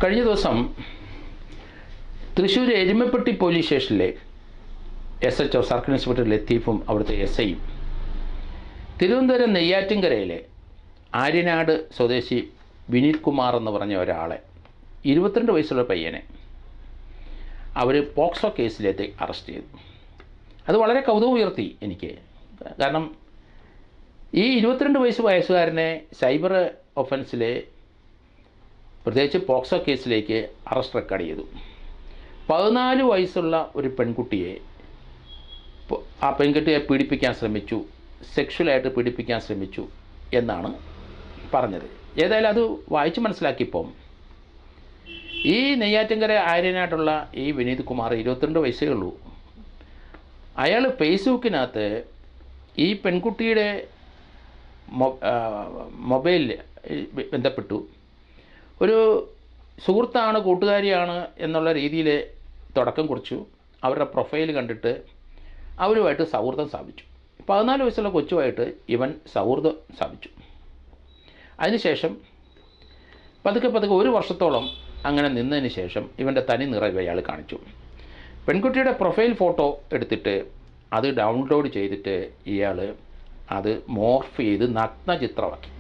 കഴിഞ്ഞ ദിവസം തൃശ്ശൂർ എരുമപ്പെട്ടി പോലീസ് സ്റ്റേഷനിലെ S H O circle inspector ലത്തീഫും അവിടുത്തെ എസ് ഐയും തിരുവനന്തപുരം നെയ്യാറ്റിൻകരയിലെ ആര്യനാട് സ്വദേശി വിനീത് കുമാർ എന്ന് പറഞ്ഞ ഒരാളെ ഇരുപത്തിരണ്ട് വയസ്സുള്ള പയ്യനെ അവർ പോക്സോ കേസിലേക്ക് അറസ്റ്റ് ചെയ്തു അത് വളരെ കൗതുകം ഉയർത്തി എനിക്ക് കാരണം ഈ ഇരുപത്തിരണ്ട് വയസ്സ് വയസ്സുകാരനെ സൈബർ ഒഫൻസിലെ പ്രത്യേകിച്ച് പോക്സോ കേസിലേക്ക് അറസ്റ്റ് റെക്കോർഡ് ചെയ്തു പതിനാല് വയസ്സുള്ള ഒരു പെൺകുട്ടിയെ പൊ- ആ പെൺകുട്ടിയെ പീഡിപ്പിക്കാൻ ശ്രമിച്ചു സെക്ഷുവലായിട്ട് പീഡിപ്പിക്കാൻ ശ്രമിച്ചു എന്നാണ് പറഞ്ഞത് ഏതായാലും അത് വായിച്ച് മനസ്സിലാക്കിയപ്പം ഈ നെയ്യാറ്റിൻകര ആര്യനായിട്ടുള്ള ഈ വിനീത് കുമാർ ഇരുപത്തിരണ്ട് വയസ്സേ ഉള്ളൂ അയാൾ ഫേസ്ബുക്കിനകത്ത് ഈ പെൺകുട്ടിയുടെ മൊ- ആ, മൊബൈലിൽ ബന്ധപ്പെട്ടു ഒരു സുഹൃത്താണ് കൂട്ടുകാരിയാണ് എന്നുള്ള രീതിയിൽ തുടക്കം കുറിച്ചു അവരുടെ പ്രൊഫൈൽ കണ്ടിട്ട് അവരുമായിട്ട് സൗഹൃദം സ്ഥാപിച്ചു പതിനാല് വയസ്സുള്ള കൊച്ചുമായിട്ട് ഇവൻ സൗഹൃദം സ്ഥാപിച്ചു അതിനുശേഷം പതുക്കെ പതുക്കെ ഒരു വർഷത്തോളം അങ്ങനെ നിന്നതിന് ശേഷം ഇവൻ്റെ തനി നിറവ് അയാൾ കാണിച്ചു പെൺകുട്ടിയുടെ പ്രൊഫൈൽ ഫോട്ടോ എടുത്തിട്ട് അത് ഡൗൺലോഡ് ചെയ്തിട്ട് ഇയാൾ അത് മോർഫ് ചെയ്ത് നഗ്ന ചിത്രമാക്കി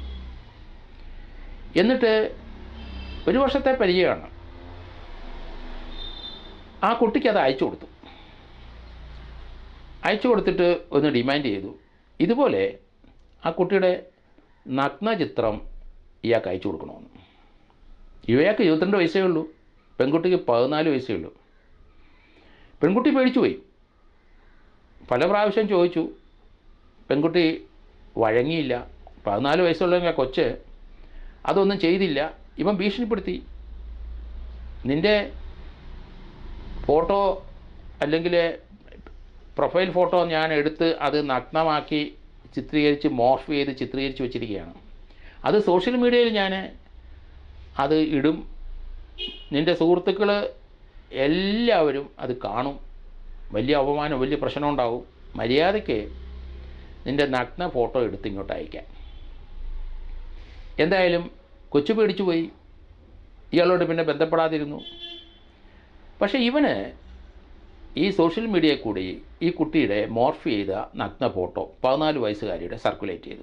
എന്നിട്ട് ഒരു വർഷത്തെ പരിചയമാണ് ആ കുട്ടിക്ക് അത് അയച്ചു കൊടുത്തു അയച്ചു കൊടുത്തിട്ട് ഒന്ന് ഡിമാൻഡ് ചെയ്തു ഇതുപോലെ ആ കുട്ടിയുടെ നഗ്ന ചിത്രം ഇയാൾക്ക് അയച്ചു കൊടുക്കണമെന്ന് ഇവയാൾക്ക് ഇരുപത്തിരണ്ട് വയസ്സേ ഉള്ളൂ പെൺകുട്ടിക്ക് പതിനാല് വയസ്സേ ഉള്ളൂ പെൺകുട്ടി പേടിച്ചു പോയി പല പ്രാവശ്യം ചോദിച്ചു പെൺകുട്ടി വഴങ്ങിയില്ല പതിനാല് വയസ്സുള്ള കൊച്ച് അതൊന്നും ചെയ്തില്ല ഇവൻ ഭീഷണിപ്പെടുത്തി നിൻ്റെ ഫോട്ടോ അല്ലെങ്കിൽ പ്രൊഫൈൽ ഫോട്ടോ ഞാൻ എടുത്ത് അത് നഗ്നമാക്കി ചിത്രീകരിച്ച് മോർഫ് ചെയ്ത് ചിത്രീകരിച്ച് വെച്ചിരിക്കുകയാണ് അത് സോഷ്യൽ മീഡിയയിൽ ഞാൻ അത് ഇടും നിൻ്റെ സുഹൃത്തുക്കൾ എല്ലാവരും അത് കാണും വലിയ അപമാനം വലിയ പ്രശ്നം ഉണ്ടാവും മര്യാദയ്ക്ക് നിൻ്റെ നഗ്ന ഫോട്ടോ എടുത്ത് ഇങ്ങോട്ട് അയക്കാം എന്തായാലും കൊച്ചു പേടിച്ചു പോയി ഇയാളോട് പിന്നെ ബന്ധപ്പെടാതിരുന്നു പക്ഷേ ഇവന് ഈ സോഷ്യൽ മീഡിയയിൽ കൂടി ഈ കുട്ടിയുടെ മോർഫ് ചെയ്ത നഗ്ന ഫോട്ടോ പതിനാല് വയസ്സുകാരിയുടെ സർക്കുലേറ്റ് ചെയ്തു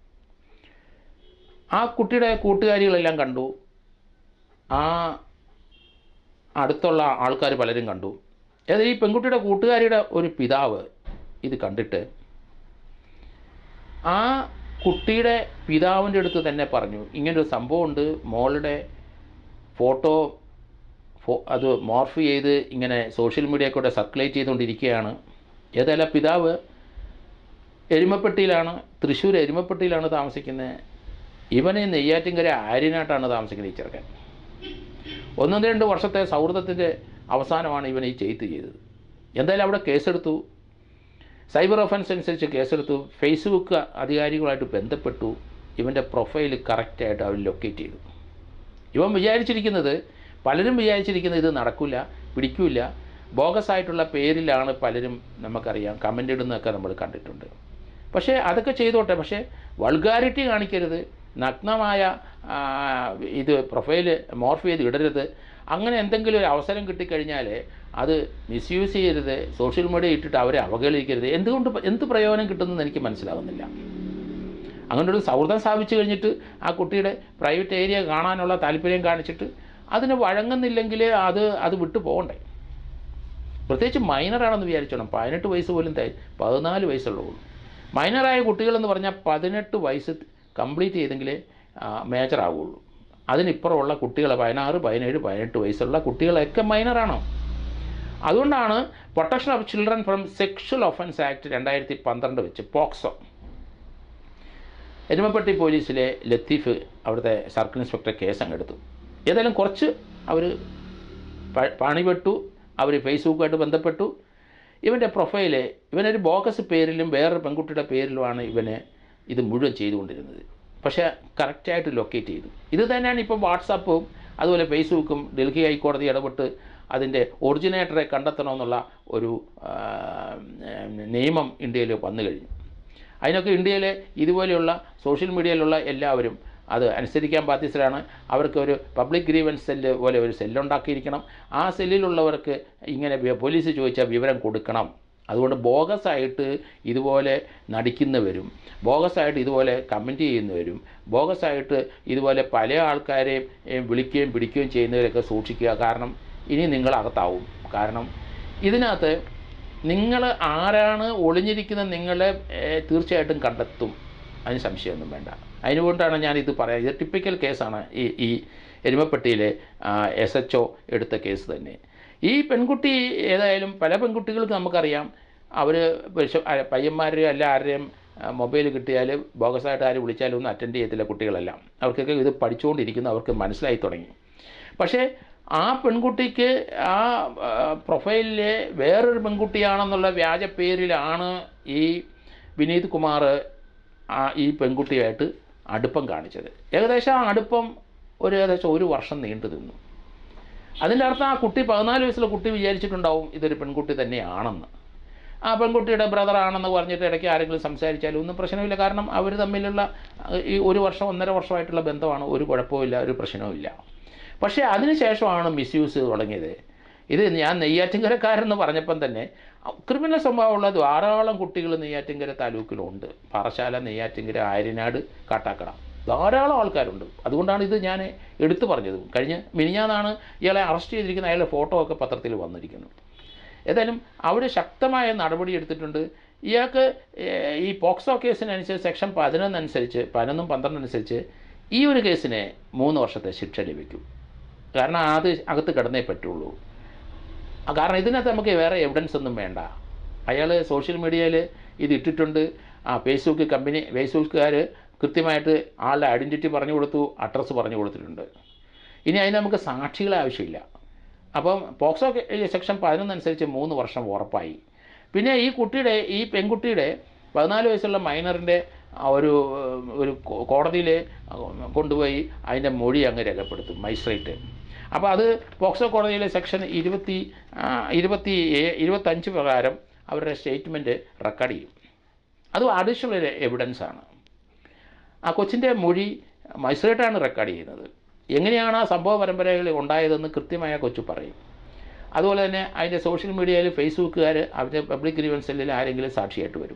ആ കുട്ടിയുടെ കൂട്ടുകാരികളെല്ലാം കണ്ടു ആ അടുത്തുള്ള ആൾക്കാർ പലരും കണ്ടു അതായത് ഈ പെൺകുട്ടിയുടെ കൂട്ടുകാരിയുടെ ഒരു പിതാവ് ഇത് കണ്ടിട്ട് ആ കുട്ടിയുടെ പിതാവിൻ്റെ അടുത്ത് തന്നെ പറഞ്ഞു ഇങ്ങനൊരു സംഭവമുണ്ട് മോളുടെ ഫോട്ടോ ഫോ അത് മോർഫ് ചെയ്ത് ഇങ്ങനെ സോഷ്യൽ മീഡിയ കൂടെ സർക്കുലേറ്റ് ചെയ്തുകൊണ്ടിരിക്കുകയാണ് ഏതായാലും ആ പിതാവ് എരുമപ്പെട്ടിയിലാണ് തൃശ്ശൂർ എരുമപ്പെട്ടിയിലാണ് താമസിക്കുന്നത് ഇവന് നെയ്യാറ്റിൻകര ആര്യനായിട്ടാണ് താമസിക്കുന്നത് ഈ ചെറുക്കൻ ഒന്നും രണ്ട് വർഷത്തെ സൗഹൃദത്തിൻ്റെ അവസാനമാണ് ഇവൻ ഈ ചെയ്ത്ത് ചെയ്തത് എന്തായാലും അവിടെ കേസെടുത്തു സൈബർ ഒഫൻസ് അനുസരിച്ച് കേസെടുത്തു ഫേസ്ബുക്ക് അധികാരികളുമായിട്ട് ബന്ധപ്പെട്ടു ഇവൻ്റെ പ്രൊഫൈൽ കറക്റ്റായിട്ട് അവർ ലൊക്കേറ്റ് ചെയ്തു ഇവൻ വിചാരിച്ചിരിക്കുന്നത് പലരും വിചാരിച്ചിരിക്കുന്നത് ഇത് നടക്കില്ല പിടിക്കില്ല ബോഗസ് ആയിട്ടുള്ള പേരിലാണ് പലരും നമുക്കറിയാം കമൻ്റ് ഇടുന്നതൊക്കെ നമ്മൾ കണ്ടിട്ടുണ്ട് പക്ഷേ അതൊക്കെ ചെയ്തോട്ടെ പക്ഷേ വൾഗാരിറ്റി കാണിക്കരുത് നഗ്നമായ ആ, ഇത് പ്രൊഫൈല് മോർഫ് ചെയ്ത് ഇടരുത് അങ്ങനെ എന്തെങ്കിലും ഒരു അവസരം കിട്ടിക്കഴിഞ്ഞാൽ അത് മിസ്യൂസ് ചെയ്യരുത് സോഷ്യൽ മീഡിയ ഇട്ടിട്ട് അവരെ അവഹേളിക്കരുത് എന്തുകൊണ്ട് പ- എന്ത് പ്രയോജനം കിട്ടുന്നെന്ന് എനിക്ക് മനസ്സിലാകുന്നില്ല അങ്ങനെ ഒരു സൗഹൃദം സ്ഥാപിച്ചു കഴിഞ്ഞിട്ട് ആ കുട്ടിയുടെ പ്രൈവറ്റ് ഏരിയ കാണാനുള്ള താല്പര്യം കാണിച്ചിട്ട് അതിന് വഴങ്ങുന്നില്ലെങ്കിൽ അത് അത് വിട്ടു പോകണ്ടേ പ്രത്യേകിച്ച് മൈനറാണെന്ന് വിചാരിച്ചോണം പതിനെട്ട് വയസ്സ് പോലും തേ പതിനാല് വയസ്സുള്ളൂ മൈനറായ കുട്ടികളെന്ന് പറഞ്ഞാൽ പതിനെട്ട് വയസ്സ് കംപ്ലീറ്റ് ചെയ്തെങ്കിലേ മേജർ ആവുള്ളൂ അതിനിപ്പുറമുള്ള കുട്ടികളെ പതിനാറ് പതിനേഴ് പതിനെട്ട് വയസ്സുള്ള കുട്ടികളൊക്കെ മൈനറാണോ അതുകൊണ്ടാണ് protection of children from sexual offence act രണ്ടായിരത്തി പന്ത്രണ്ട് വെച്ച് പോക്സോ എരുമപ്പെട്ടി പോലീസിലെ ലത്തീഫ് അവിടുത്തെ സർക്കിൾ ഇൻസ്പെക്ടർ കേസ് അങ്ങെടുത്തു ഏതായാലും കുറച്ച് അവർ പണിപ്പെട്ടു അവർ ഫേസ്ബുക്കുമായിട്ട് ബന്ധപ്പെട്ടു ഇവൻ്റെ പ്രൊഫൈല് ഇവനൊരു ബോക്കസ് പേരിലും വേറൊരു പെൺകുട്ടിയുടെ പേരിലുമാണ് ഇവന് ഇത് മുഴുവൻ ചെയ്തുകൊണ്ടിരുന്നത് പക്ഷേ കറക്റ്റായിട്ട് ലൊക്കേറ്റ് ചെയ്തു ഇത് തന്നെയാണ് ഇപ്പം വാട്സാപ്പും അതുപോലെ ഫേസ്ബുക്കും ഡൽഹി ഹൈക്കോടതി ഇടപെട്ട് അതിൻ്റെ ഒറിജിനേറ്ററെ കണ്ടെത്തണമെന്നുള്ള ഒരു ആ, നിയമം ഇന്ത്യയിൽ വന്നു കഴിഞ്ഞു അതിനൊക്കെ ഇന്ത്യയിലെ ഇതുപോലെയുള്ള സോഷ്യൽ മീഡിയയിലുള്ള എല്ലാവരും അത് അനുസരിക്കാൻ ബാധ്യസ്ഥരാണ് അവർക്ക് ഒരു പബ്ലിക് ഗ്രീവൻസ് സെല്ല് പോലെ ഒരു സെല്ലുണ്ടാക്കിയിരിക്കണം ആ സെല്ലിലുള്ളവർക്ക് ഇങ്ങനെ വി- പോലീസ് ചോദിച്ചാൽ വിവരം കൊടുക്കണം അതുകൊണ്ട് ബോഗസായിട്ട് ഇതുപോലെ നടിക്കുന്നവരും ബോഗസായിട്ട് ഇതുപോലെ കമൻറ്റ് ചെയ്യുന്നവരും ബോഗസായിട്ട് ഇതുപോലെ പല ആൾക്കാരെയും ഏ, വിളിക്കുകയും പിടിക്കുകയും ചെയ്യുന്നവരൊക്കെ സൂക്ഷിക്കുക കാരണം ഇനി നിങ്ങൾ അകത്താവും കാരണം ഇതിനകത്ത് നിങ്ങൾ ആരാണ് ഒളിഞ്ഞിരിക്കുന്നത് നിങ്ങളെ ഏ, തീർച്ചയായിട്ടും കണ്ടെത്തും അതിന് സംശയമൊന്നും വേണ്ട അതിനുകൊണ്ടാണ് ഞാൻ ഇത് പറയാം ഇത് ടിപ്പിക്കൽ കേസാണ് ഈ ഈ എരുമപ്പെട്ടിയിലെ എസ് എച്ച് ഒ എടുത്ത കേസ് തന്നെ ഈ പെൺകുട്ടി ഏതായാലും പല പെൺകുട്ടികൾക്ക് നമുക്കറിയാം അവർ പയ്യന്മാരെയോ അല്ല ആരുടെയും മൊബൈൽ കിട്ടിയാൽ ബോഗസായിട്ട് ആര് വിളിച്ചാലും ഒന്നും അറ്റൻഡ് ചെയ്യത്തില്ല കുട്ടികളെല്ലാം അവർക്കൊക്കെ ഇത് പഠിച്ചുകൊണ്ടിരിക്കുന്നു അവർക്ക് മനസ്സിലായി തുടങ്ങി പക്ഷേ ആ പെൺകുട്ടിക്ക് ആ ആ, പ്രൊഫൈലിലെ വേറൊരു പെൺകുട്ടിയാണെന്നുള്ള വ്യാജ പേരിലാണ് ഈ വിനീത് കുമാർ ആ ഈ പെൺകുട്ടിയായിട്ട് അടുപ്പം കാണിച്ചത് ഏകദേശം ആ അടുപ്പം ഒരു ഏകദേശം ഒരു വർഷം നീണ്ടു നിന്നു അതിൻ്റെ അർത്ഥം ആ കുട്ടി പതിനാല് വയസ്സുള്ള കുട്ടി വിചാരിച്ചിട്ടുണ്ടാവും ഇതൊരു പെൺകുട്ടി തന്നെയാണെന്ന് ആ പെൺകുട്ടിയുടെ ബ്രദർ ആണെന്ന് പറഞ്ഞിട്ട് ഇടയ്ക്ക് ആരെങ്കിലും സംസാരിച്ചാലും ഒന്നും പ്രശ്നമില്ല കാരണം അവർ തമ്മിലുള്ള അഹ്, ഈ ഒരു വർഷം ഒന്നര വർഷമായിട്ടുള്ള ബന്ധമാണ് ഒരു കുഴപ്പമില്ല ഒരു പ്രശ്നവുമില്ല പക്ഷേ അതിനുശേഷമാണ് മിസ്യൂസ് തുടങ്ങിയത് ഇത് ഞാൻ നെയ്യാറ്റിൻകരക്കാരെന്ന് പറഞ്ഞപ്പം തന്നെ ക്രിമിനൽ സ്വഭാവമുള്ള ധാരാളം കുട്ടികൾ നെയ്യാറ്റിൻകര താലൂക്കിലുണ്ട് പാറശാല നെയ്യാറ്റിൻകര ആര്യനാട് കാട്ടാക്കട ധാരാളം ആൾക്കാരുണ്ട് അതുകൊണ്ടാണ് ഇത് ഞാൻ എടുത്തു പറഞ്ഞത് കഴിഞ്ഞ് മിനിഞ്ഞാന്നാണ് ഇയാളെ അറസ്റ്റ് ചെയ്തിരിക്കുന്ന അയാളുടെ ഫോട്ടോ ഒക്കെ പത്രത്തിൽ വന്നിരിക്കുന്നു ഏതായാലും അവർ ശക്തമായ നടപടി എടുത്തിട്ടുണ്ട് ഇയാൾക്ക് ഏഹ്, ഈ പോക്സോ കേസിനനുസരിച്ച് സെക്ഷൻ പതിനൊന്നനുസരിച്ച് പതിനൊന്നും പന്ത്രണ്ടും അനുസരിച്ച് ഈ ഒരു കേസിന് മൂന്ന് വർഷത്തെ ശിക്ഷ ലഭിക്കും കാരണം അത് അകത്ത് കിടന്നേ പറ്റുള്ളൂ ആ, കാരണം ഇതിനകത്ത് നമുക്ക് വേറെ എവിഡൻസ് ഒന്നും വേണ്ട അയാൾ സോഷ്യൽ മീഡിയയിൽ ഇത് ഇട്ടിട്ടുണ്ട് ആ ഫേസ്ബുക്ക് കമ്പനി ഫേസ്ബുക്കുകാർ കൃത്യമായിട്ട് ആളുടെ ഐഡൻറ്റിറ്റി പറഞ്ഞു കൊടുത്തു അഡ്രസ്സ് പറഞ്ഞു കൊടുത്തിട്ടുണ്ട് ഇനി അതിന് നമുക്ക് സാക്ഷികളെ ആവശ്യമില്ല അപ്പം പോക്സോ കെ- ഈ സെക്ഷൻ പതിനൊന്നനുസരിച്ച് മൂന്ന് വർഷം ഉറപ്പായി പിന്നെ ഈ കുട്ടിയുടെ ഈ പെൺകുട്ടിയുടെ പതിനാല് വയസ്സുള്ള മൈനറിൻ്റെ ഒരു ഏഹ്, ഒരു കോ- കോടതിയിൽ കൊണ്ടുപോയി അതിൻ്റെ മൊഴി അങ്ങ് രേഖപ്പെടുത്തും മജിസ്ട്രേറ്റ് അപ്പോൾ അത് പോക്സോ കോടതിയിലെ സെക്ഷൻ ഇരുപത്തി ആ, ഇരുപത്തി ഏ- ഇരുപത്തഞ്ച് പ്രകാരം അവരുടെ സ്റ്റേറ്റ്മെൻറ്റ് റെക്കോർഡ് ചെയ്യും അത് അഡീഷണൽ എവിഡൻസ് ആണ് ആ കൊച്ചിൻ്റെ മൊഴി മജിസ്ട്രേറ്റാണ് റെക്കോർഡ് ചെയ്യുന്നത് എങ്ങനെയാണ് ആ സംഭവ പരമ്പരകൾ ഉണ്ടായതെന്ന് കൃത്യമായ കൊച്ചു പറയും അതുപോലെ തന്നെ അതിൻ്റെ സോഷ്യൽ മീഡിയയിൽ ഫേസ്ബുക്കുകാർ അവരുടെ പബ്ലിക് ഗ്രീവൻസ് സെല്ലിൽ ആരെങ്കിലും സാക്ഷിയായിട്ട് വരും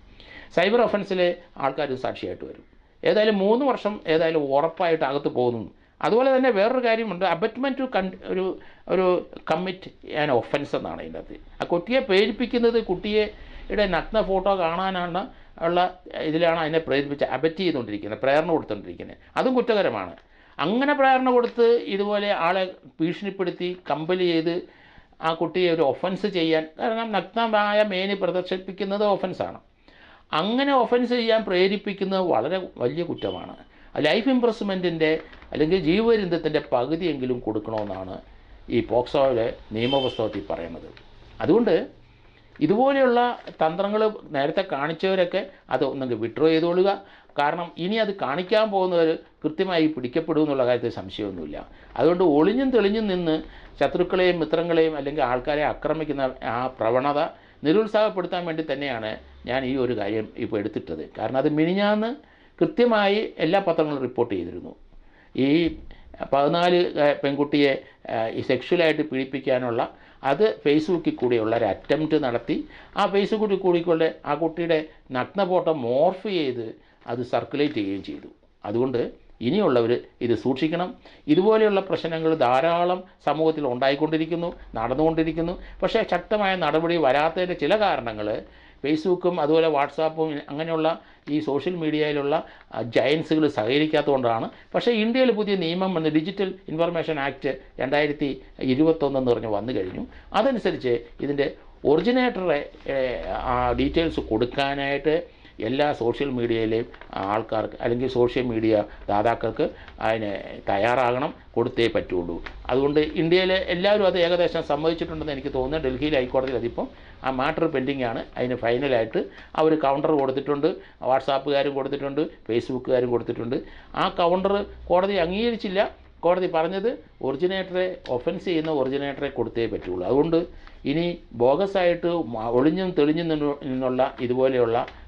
സൈബർ ഒഫൻസിലെ ആൾക്കാർ സാക്ഷിയായിട്ട് വരും ഏതായാലും മൂന്ന് വർഷം ഏതായാലും ഉറപ്പായിട്ട് അകത്ത് പോകുന്നു അതുപോലെ തന്നെ വേറൊരു കാര്യമുണ്ട് അബറ്റ്മെൻറ്റ് ടു കൺ ഒരു ഒരു കമ്മിറ്റ് ആൻ ഒഫൻസ് എന്നാണ് അതിൻ്റെ അകത്ത് ആ കുട്ടിയെ പ്രേരിപ്പിക്കുന്നത് കുട്ടിയുടെ നഗ്ന ഫോട്ടോ കാണാനാണ് ഉള്ള ഇതിലാണ് അതിനെ പ്രേരിപ്പിച്ച് അബറ്റ് ചെയ്തുകൊണ്ടിരിക്കുന്നത് പ്രേരണ കൊടുത്തുകൊണ്ടിരിക്കുന്നത് അതും കുറ്റകരമാണ് അങ്ങനെ പ്രേരണ കൊടുത്ത് ഇതുപോലെ ആളെ ഭീഷണിപ്പെടുത്തി കമ്പൽ ചെയ്ത് ആ കുട്ടിയെ ഒരു ഒഫൻസ് ചെയ്യാൻ കാരണം നഗ്നമായ മേനി പ്രദർശിപ്പിക്കുന്നത് ഒഫൻസാണ് അങ്ങനെ ഒഫൻസ് ചെയ്യാൻ പ്രേരിപ്പിക്കുന്നത് വളരെ വലിയ കുറ്റമാണ് ലൈഫ് ഇംപ്രസ്മെൻറ്റിൻ്റെ അല്ലെങ്കിൽ ജീവപര്യന്തത്തിൻ്റെ പകുതിയെങ്കിലും കൊടുക്കണമെന്നാണ് ഈ പോക്സോയിലെ നിയമപുസ്തകത്തിൽ പറയുന്നത് അതുകൊണ്ട് ഇതുപോലെയുള്ള തന്ത്രങ്ങൾ നേരത്തെ കാണിച്ചവരൊക്കെ അത് ഒന്നെങ്കിൽ വിഡ്രോ ചെയ്തോളുക കാരണം ഇനി അത് കാണിക്കാൻ പോകുന്നവർ കൃത്യമായി പിടിക്കപ്പെടും എന്നുള്ള കാര്യത്തിൽ സംശയമൊന്നുമില്ല അതുകൊണ്ട് ഒളിഞ്ഞും തെളിഞ്ഞും നിന്ന് ശത്രുക്കളെയും മിത്രങ്ങളെയും അല്ലെങ്കിൽ ആൾക്കാരെ ആക്രമിക്കുന്ന ആ പ്രവണത നിരുത്സാഹപ്പെടുത്താൻ വേണ്ടി തന്നെയാണ് ഞാൻ ഈ ഒരു കാര്യം ഇപ്പോൾ എടുത്തിട്ടത് കാരണം അത് മിനിഞ്ഞാന്ന് കൃത്യമായി എല്ലാ പത്രങ്ങളും റിപ്പോർട്ട് ചെയ്തിരുന്നു ഈ പതിനാല് ഏഹ്, പെൺകുട്ടിയെ ഏഹ്, ഈ സെക്ഷുവലായിട്ട് പീഡിപ്പിക്കാനുള്ള അത് ഫേസ്ബുക്കിൽ കൂടിയുള്ള ഒരു അറ്റംപ്റ്റ് നടത്തി ആ ഫേസ്ബുക്കിൽ കൂടിക്കൊണ്ട് ആ കുട്ടിയുടെ നഗ്ന ഫോട്ടോ മോർഫ് ചെയ്ത് അത് സർക്കുലേറ്റ് ചെയ്യുകയും ചെയ്തു അതുകൊണ്ട് ഇനിയുള്ളവർ ഇത് സൂക്ഷിക്കണം ഇതുപോലെയുള്ള പ്രശ്നങ്ങൾ ധാരാളം സമൂഹത്തിൽ ഉണ്ടായിക്കൊണ്ടിരിക്കുന്നു നടന്നുകൊണ്ടിരിക്കുന്നു പക്ഷേ ശക്തമായ നടപടി വരാത്തതിൻ്റെ ചില കാരണങ്ങൾ ഫേസ്ബുക്കും അതുപോലെ വാട്സാപ്പും അങ്ങനെയുള്ള ഈ സോഷ്യൽ മീഡിയയിലുള്ള ജയൻസുകൾ സഹകരിക്കാത്തതുകൊണ്ടാണ് പക്ഷേ ഇന്ത്യയിൽ പുതിയ നിയമം വന്ന് ഡിജിറ്റൽ ഇൻഫർമേഷൻ ആക്ട് രണ്ടായിരത്തി ഇരുപത്തൊന്നെന്ന് പറഞ്ഞ് വന്നു കഴിഞ്ഞു അതനുസരിച്ച് ഇതിൻ്റെ ഒറിജിനേറ്ററെ ഡീറ്റെയിൽസ് കൊടുക്കാനായിട്ട് എല്ലാ സോഷ്യൽ മീഡിയയിലെയും ആൾക്കാർക്ക് അല്ലെങ്കിൽ സോഷ്യൽ മീഡിയ ദാതാക്കൾക്ക് അതിന് തയ്യാറാകണം കൊടുത്തേ പറ്റുള്ളൂ അതുകൊണ്ട് ഇന്ത്യയിലെ എല്ലാവരും അത് ഏകദേശം സമ്മതിച്ചിട്ടുണ്ടെന്ന് എനിക്ക് തോന്നുന്നു ഡൽഹിയിൽ ഹൈക്കോടതിയിൽ അതിപ്പം ആ മാറ്റർ പെൻഡിങ് ആണ് അതിന് ഫൈനലായിട്ട് അവർ കൗണ്ടർ കൊടുത്തിട്ടുണ്ട് വാട്സാപ്പുകാരും കൊടുത്തിട്ടുണ്ട് ഫേസ്ബുക്കുകാരും കൊടുത്തിട്ടുണ്ട് ആ കൗണ്ടർ കോടതി അംഗീകരിച്ചില്ല കോടതി പറഞ്ഞത് ഒറിജിനേറ്ററെ ഒഫൻസ് ചെയ്യുന്ന ഒറിജിനേറ്ററെ കൊടുത്തേ പറ്റുള്ളൂ അതുകൊണ്ട് ഇനി ബോഗസായിട്ട് മ- ഒളിഞ്ഞും തെളിഞ്ഞും നിന്നു- നിന്നുള്ള ഇതുപോലെയുള്ള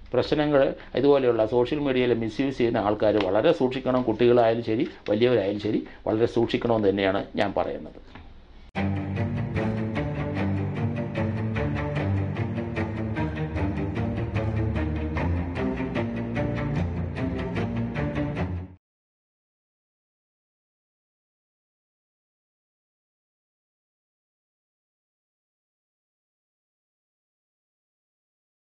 പ്രശ്നങ്ങൾ ഇതുപോലെയുള്ള സോഷ്യൽ മീഡിയയിൽ മിസ്യൂസ് ചെയ്യുന്ന ആൾക്കാർ വളരെ സൂക്ഷിക്കണം കുട്ടികളായാലും ശരി വലിയവരായാലും ശരി വളരെ സൂക്ഷിക്കണമെന്ന് തന്നെയാണ് ഞാൻ പറയുന്നത്